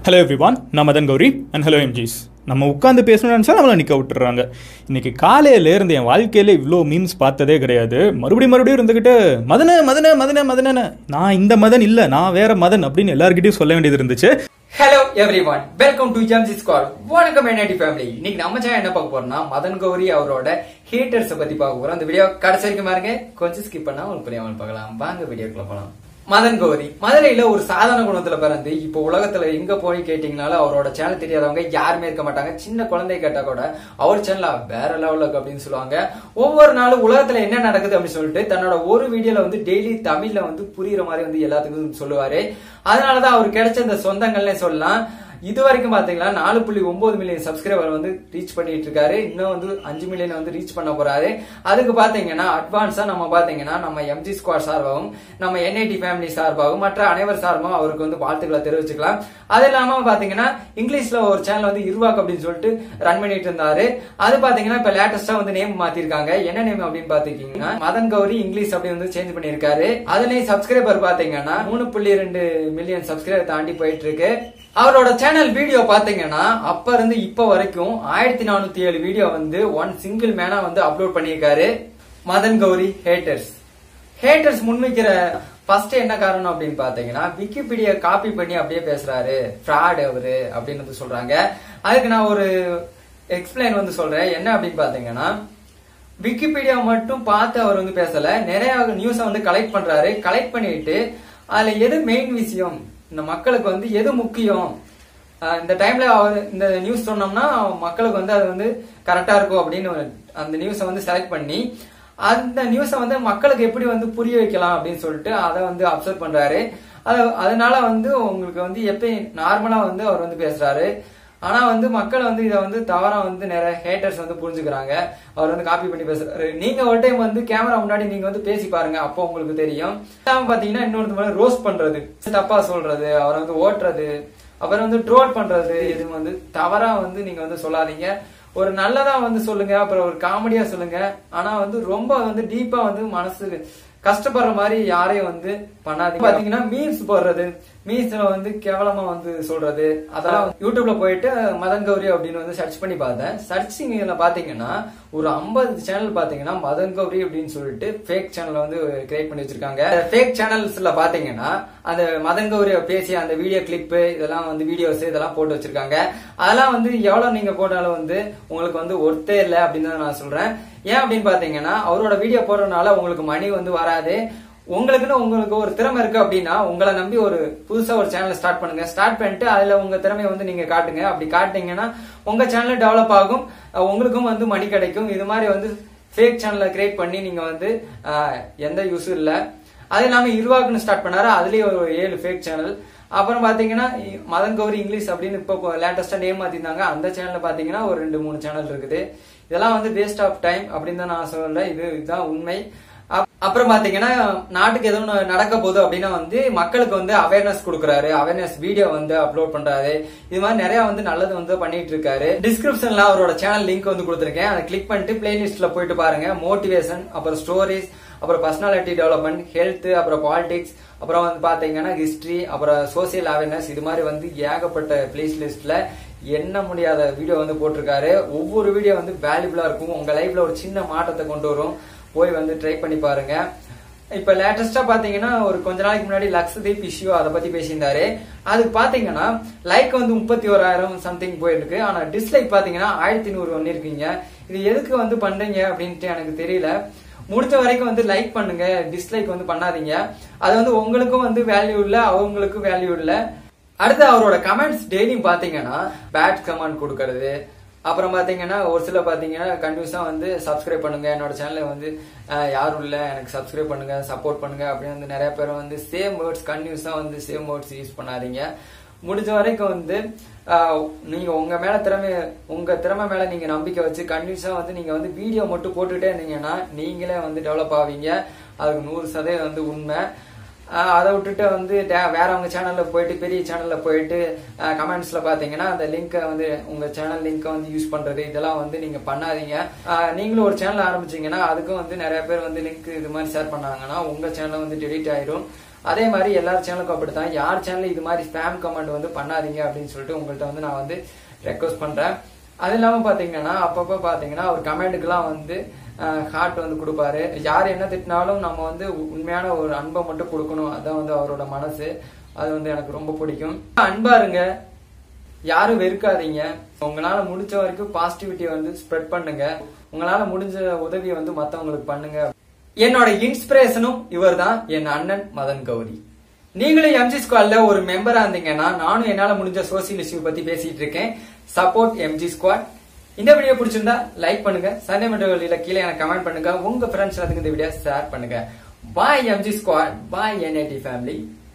hello everyone நான் Madan Gowri and hello MGs நம்ம உட்காந்து பேசணும்னு நினச்சா நம்மளை நிற்க விட்டுறாங்க இன்னைக்கு காலையிலேருந்து என் வாழ்க்கையில் இவ்வளோ மீம்ஸ் பார்த்ததே கிடையாது மறுபடியும் மறுபடியும் இருந்துக்கிட்டு மதன மதன மதன மதன நான் இந்த மதன் இல்லை நான் வேற மதன் அப்படின்னு எல்லாருக்கிட்டையும் சொல்ல வேண்டியது இருந்துச்சு hello everyone welcome to ஜம்சி ஸ்குவாட் வணக்கம் என்ஐடி ஃபேமிலி இன்னைக்கு நம்ம சேனல் என்ன பார்க்க போறோம்னா மதன் கௌரி அவரோட ஹேட்டர்ஸ் பத்தி பார்க்க போறோம் அந்த வீடியோ கடைசி வரைக்கும் பாருங்க கொஞ்சம் ஸ்கிப் பண்ணா உங்களுக்கு புரியாமல் பார்க்கலாம் வாங்க வீடியோக்குள்ள போலாம் மதன் கௌரி மதுரையில ஒரு சாதாரண குணத்துல பிறந்து இப்போ உலகத்துல எங்க போய் கேட்டீங்கனாலும் அவரோட சேனல் தெரியாதவங்க யாருமே இருக்க மாட்டாங்க சின்ன குழந்தை கேட்டா கூட அவர் சேனல் வேற லெவலுக்கு இருக்கு அப்படின்னு சொல்லுவாங்க ஒவ்வொரு நாளும் உலகத்துல என்ன நடக்குது அப்படின்னு சொல்லிட்டு தன்னோட ஒரு வீடியோல வந்து டெய்லி தமிழ்ல வந்து புரியுற மாதிரி வந்து எல்லாத்துக்கும் சொல்லுவாரு அதனாலதான் அவர் கிடைச்ச இந்த சொந்தங்கள்னே சொல்லலாம் இது வரைக்கும் பாத்தீங்கன்னா நாலு புள்ளி ஒன்பது மில்லியன் சப்ஸ்கிரைபர் வந்து ரீச் பண்ணிட்டு இருக்காரு இன்னும் வந்து அஞ்சு மில்லியன் வந்து ரீச் பண்ண போறாரு அதுக்கு பாத்தீங்கன்னா அட்வான்ஸா நம்ம பாத்தீங்கன்னா நம்ம எம்ஜி ஸ்குவாட் சார்பாகவும் நம்ம என்ஐடி ஃபேமிலி சார்பாகவும் மற்ற அனைவர் சார்பாகவும் அவருக்கு வந்து வாழ்த்துக்களை தெரிவிச்சுக்கலாம் அது இல்லாம பாத்தீங்கன்னா இங்கிலீஷ்ல ஒரு சேனல் வந்து இருவாக் அப்படின்னு சொல்லிட்டு ரன் பண்ணிட்டு இருந்தாரு அது பாத்தீங்கன்னா இப்ப லேட்டஸ்டா வந்து நேம் மாத்திருக்காங்க என்ன நேம் அப்படின்னு பாத்தீங்கன்னா மதன் கௌரி இங்கிலீஷ் அப்படி வந்து சேஞ்ச் பண்ணிருக்காரு அதுலயும் சப்ஸ்கிரைபர் பாத்தீங்கன்னா மூணு புள்ளி ரெண்டு மில்லியன் சப்ஸ்கிரைபர் தாண்டி போயிட்டு இருக்கு அவரோட சேனல் வீடியோ பாத்தீங்கன்னா அப்ப இருந்து இப்ப வரைக்கும் ஆயிரத்தி நானூத்தி ஏழு வீடியோ வந்து ஒன் சிங்கிள் மேனா வந்து அப்லோட் பண்ணியிருக்காரு மதன் கௌரி ஹேட்டர்ஸ் ஹேட்டர்ஸ் முன்வைக்கிற ஃபர்ஸ்ட் என்ன காரணம் அப்படின்னு பாத்தீங்கன்னா விக்கிபீடியா காப்பி பண்ணி அப்படியே பேசுறாரு ஃப்ராட் அவரு அப்படின்னு வந்து சொல்றாங்க அதுக்கு நான் ஒரு எக்ஸ்பிளைன் வந்து சொல்றேன் என்ன அப்படின்னு பாத்தீங்கன்னா விக்கிபீடியா மட்டும் பார்த்து அவர் வந்து பேசல நிறைய நியூஸை வந்து கலெக்ட் பண்றாரு கலெக்ட் பண்ணிட்டு அதுல எது மெயின் விஷயம் இந்த மக்களுக்கு வந்து எது முக்கியம் ஆஹ் இந்த டைம்ல அவர் இந்த நியூஸ் சொன்னோம்னா மக்களுக்கு வந்து அது வந்து கரெக்டா இருக்கும் அப்படின்னு ஒரு- அந்த நியூஸை வந்து செலக்ட் பண்ணி அந்த நியூஸை வந்து மக்களுக்கு எப்படி வந்து புரிய வைக்கலாம் அப்படின்னு சொல்லிட்டு அதை வந்து அப்சர்வ் பண்றாரு அது அதனால வந்து உங்களுக்கு வந்து எப்பயும் நார்மலா வந்து அவர் வந்து பேசுறாரு ஆனா வந்து மக்கள் வந்து இதை வந்து தவறா வந்து நிறைய ஹேட்டர்ஸ் வந்து புரிஞ்சுக்கிறாங்க அவர் வந்து காப்பி பண்ணி பேசுறாரு நீங்க ஒரு டைம் வந்து கேமரா முன்னாடி நீங்க வந்து பேசி பாருங்க அப்போ உங்களுக்கு தெரியும் இல்லாம பாத்தீங்கன்னா இன்னொரு ரோஸ்ட் பண்றது தப்பா சொல்றது அவரை வந்து ஓட்டுறது அப்புறம் வந்து ட்ரோல் பண்றது இது வந்து தவறா வந்து நீங்க வந்து சொல்லாதீங்க ஒரு நல்லதா வந்து சொல்லுங்க அப்புறம் ஒரு காமெடியா சொல்லுங்க ஆனா வந்து ரொம்ப வந்து டீப்பா வந்து மனசு கஷ்டப்படுற மாதிரி யாரையும் வந்து பண்ணாதீங்க பாத்தீங்கன்னா மீம்ஸ் போடுறது மீம்ஸ்ல வந்து கேவலமா வந்து சொல்றது அதெல்லாம் யூடியூப்ல போயிட்டு மதன் கௌரி அப்படின்னு வந்து சர்ச் பண்ணி பார்த்தேன் சர்ச்சிங்ல பாத்தீங்கன்னா ஒரு 50 சேனல் பாத்தீங்கன்னா மதன் கௌரி அப்படின்னு சொல்லிட்டு ஃபேக் சேனல் வந்து கிரியேட் பண்ணி வச்சிருக்காங்க ஃபேக் சேனல்ஸ்ல பாத்தீங்கன்னா அந்த மதன் கௌரி பேசிய அந்த வீடியோ கிளிப் இதெல்லாம் வந்து வீடியோஸ் இதெல்லாம் போட்டு வச்சிருக்காங்க அதெல்லாம் வந்து எவ்வளவு நீங்க போட்டாலும் வந்து உங்களுக்கு வந்து ஒர்த்தே இல்லை அப்படின்னு தான் நான் சொல்றேன் ஏன் அப்படின்னு பாத்தீங்கன்னா அவரோட வீடியோ போடுறதுனால உங்களுக்கு மணி வந்து வராது உங்களுக்குன்னு உங்களுக்கு ஒரு திறமை இருக்கு அப்படின்னா உங்களை நம்பி ஒரு புதுசா ஒரு சேனல் ஸ்டார்ட் பண்ணுங்க ஸ்டார்ட் பண்ணிட்டு அதுல உங்க திறமையை வந்து நீங்க காட்டுங்க அப்படி காட்டினீங்கன்னா உங்க சேனல் டெவலப் ஆகும் அஹ் உங்களுக்கும் வந்து மணி கிடைக்கும் இது மாதிரி வந்து ஃபேக் சேனலை கிரியேட் பண்ணி நீங்க வந்து அஹ், எந்த யூஸும் இல்ல அது இல்லாம இருவாக்குன்னு ஸ்டார்ட் பண்ணாரு அதுலயே ஒரு ஏழு ஃபேக் சேனல் அப்புறம் பாத்தீங்கன்னா இ- மதன் கௌரி இங்கிலீஷ் அப்படின்னு இப்போ லேட்டஸ்டா நேம் மாத்திருந்தாங்க அந்த சேனல்ல பாத்தீங்கன்னா ஒரு ரெண்டு மூணு சேனல் இருக்குது இதெல்லாம் வந்து வேஸ்ட் ஆஃப் டைம் அப்படின்னு தான் நான் சொல்றேன் இது இதுதான் உண்மை அப்- அப்புறம் பாத்தீங்கன்னா நாட்டுக்கு எதுவும் ஒண்ணு நடக்க போகுது அப்படின்னா வந்து மக்களுக்கு வந்து அவேர்னஸ் கொடுக்கறாரு அவேர்னஸ் வீடியோ வந்து அப்லோட் பண்றாரு இது மாதிரி நிறைய வந்து நல்லது வந்து பண்ணிட்டு இருக்காரு டிஸ்கிரிப்ஷன்ல அவரோட சேனல் லிங்க் வந்து கொடுத்துருக்கேன் அதை கிளிக் பண்ணிட்டு பிளேலிஸ்ட்ல போயிட்டு பாருங்க மோட்டிவேஷன் அப்புறம் ஸ்டோரிஸ் அப்புறம் பர்சனாலிட்டி டெவலப்மெண்ட் ஹெல்த் அப்புறம் பாலிடிக்ஸ் அப்புறம் வந்து பாத்தீங்கன்னா ஹிஸ்டரி அப்புறம் சோசியல் அவேர்னஸ் இது மாதிரி வந்து ஏகப்பட்ட பிளேஸ் லிஸ்ட்ல எண்ண முடியாத வீடியோ வந்து போட்டிருக்காரு ஒவ்வொரு வீடியோ வந்து வேல்யூபிளா இருக்கும் உங்க லைஃப்ல ஒரு சின்ன மாற்றத்தை கொண்டு வரும் போய் வந்து ட்ரை பண்ணி பாருங்க இப்ப லேட்டஸ்டா பாத்தீங்கன்னா ஒரு கொஞ்ச நாளைக்கு முன்னாடி லக்ஷதீப் இஷ்யூ அதை பத்தி பேசியிருந்தாரு அதுக்கு பாத்தீங்கன்னா லைக் வந்து முப்பத்தி ஓராயிரம் சம்திங் போயிருக்கு ஆனா டிஸ்லைக் பாத்தீங்கன்னா ஆயிரத்தி நூறு ஒன்னு இருக்கீங்க இது எதுக்கு வந்து பண்றீங்க அப்படின்ட்டு எனக்கு தெரியல முடிஞ்ச வரைக்கும் வந்து லைக் பண்ணுங்க டிஸ்லைக் வந்து பண்ணாதீங்க அது வந்து உங்களுக்கும் வந்து வேல்யூ இல்ல அவங்களுக்கும் வேல்யூ இல்ல அடுத்து அவரோட கமெண்ட்ஸ் டெய்லியும் பாத்தீங்கன்னா பேட் கமெண்ட் கொடுக்கறது அப்புறம் பாத்தீங்கன்னா ஒரு சில பாத்தீங்கன்னா கண்டினியூஸா வந்து சப்ஸ்கிரைப் பண்ணுங்க என்னோட சேனலை வந்து அஹ், யாரும் இல்ல எனக்கு சப்ஸ்கிரைப் பண்ணுங்க சப்போர்ட் பண்ணுங்க அப்படின்னு வந்து நிறைய பேர் வந்து சேம் வேர்ட்ஸ் கண்டினியூஸா வந்து சேம் வேர்ட்ஸ் யூஸ் பண்ணாதீங்க முடிஞ்ச வரைக்கும் வந்து ஆஹ், நீங்க உங்க மேல திறமை உங்க திறமை மேல நீங்க நம்பிக்கை வச்சு கண்டினியூஸா வந்து நீங்க வந்து வீடியோ மட்டும் போட்டுட்டே இருந்தீங்கன்னா நீங்களே வந்து டெவலப் ஆவீங்க அதுக்கு நூறு சதவீதம் வந்து உண்மை ஆஹ் அதை விட்டுட்டு வந்து டே- வேறவங்க சேனல்ல போயிட்டு பெரிய சேனல்ல போயிட்டு கமெண்ட்ஸ்ல பாத்தீங்கன்னா அந்த லிங்கை வந்து உங்க சேனல் லிங்கை வந்து யூஸ் பண்றது இதெல்லாம் வந்து நீங்க பண்ணாதீங்க ஆஹ் நீங்களும் ஒரு சேனல் ஆரம்பிச்சீங்கன்னா அதுக்கும் வந்து நிறைய பேர் வந்து லிங்க் இது மாதிரி ஷேர் பண்ணாங்கன்னா உங்க சேனல் வந்து டெலிட் ஆயிரும் அதே மாதிரி எல்லார் சேனலுக்கும் அப்படித்தான் யார் சேனல் இது மாதிரி ஸ்பேம் கமெண்ட் வந்து பண்ணாதீங்க அப்படின்னு சொல்லிட்டு உங்கள்ட்ட வந்து நான் வந்து ரெக்வஸ்ட் பண்றேன் அது இல்லாம பாத்தீங்கன்னா அப்பப்ப பாத்தீங்கன்னா அவர் கமெண்ட்டுக்கெல்லாம் வந்து ஹார்ட் வந்து கொடுப்பாரு யார் என்ன திட்டினாலும் நம்ம வந்து உண்மையான ஒரு அன்பை மட்டும் கொடுக்கணும் அதான் வந்து அவரோட மனசு அது வந்து எனக்கு ரொம்ப பிடிக்கும் அன்பா இருங்க யாரும் வெறுக்காதீங்க உங்களால முடிஞ்ச வரைக்கும் பாசிட்டிவிட்டியை வந்து ஸ்ப்ரெட் பண்ணுங்க உங்களால முடிஞ்ச உதவியை வந்து மத்தவங்களுக்கு பண்ணுங்க என்னோட இன்ஸ்பிரேஷனும் இவர்தான் என் அண்ணன் மதன் கௌரி நீங்களும் எம்ஜி ஸ்குவாட்ல ஒரு மெம்பரா இருந்தீங்கன்னா நானும் என்னால முடிஞ்ச சோசியல் இஷ்யூ பத்தி பேசிட்டு இருக்கேன் சப்போர்ட் எம்ஜி ஸ்குவாட் இந்த வீடியோ பிடிச்சிருந்தா லைக் பண்ணுங்க சண்டே மட்டும் வெளியில கீழே எனக்கு கமெண்ட் பண்ணுங்க உங்க ஃப்ரெண்ட்ஸ் அதுக்கு இந்த வீடியோ ஷேர் பண்ணுங்க bye MG squad bye NIT family